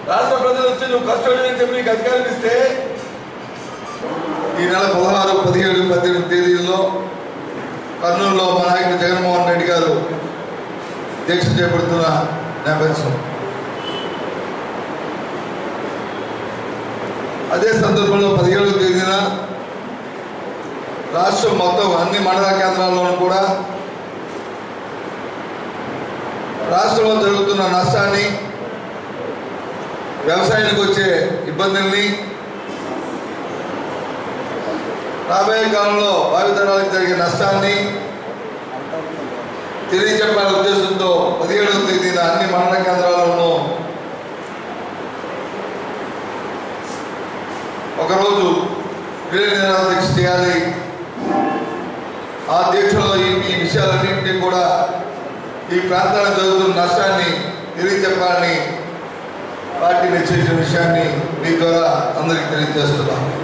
రాష్ట్ర ప్రజలు వచ్చి నువ్వు కష్టపడి అని చెప్పి నీకు అధికారం ఇస్తే ఈ నెల పదహారు పదిహేడు పద్దెనిమిది తేదీల్లో కర్నూలులో మా నాయకుడు జగన్మోహన్ రెడ్డి గారు దీక్ష చేపడుతున్న నేపథ్యం అదే సందర్భంలో పదిహేడవ తేదీన రాష్ట్రం మొత్తం అన్ని మండల కేంద్రాల్లోనూ కూడా రాష్ట్రంలో జరుగుతున్న నష్టాన్ని వ్యవసాయానికి వచ్చే ఇబ్బందుల్ని రాబోయే కాలంలో భావితరాలకు జరిగే నష్టాన్ని తెలియజెప్పాలనే ఉద్దేశంతో పదిహేడవ తేదీన అన్ని మండల కేంద్రాలను ఒకరోజు విలయ నిరాహార దీక్ష చేయాలి ఆ దీక్షలో ఈ ఈ విషయాలన్నింటినీ కూడా ఈ ప్రాంతానికి జరుగుతున్న నష్టాన్ని తెలియజెప్పాలని పార్టీ నిశ్చయించిన విషయాన్ని మీ ద్వారా అందరికీ తెలియజేస్తున్నాం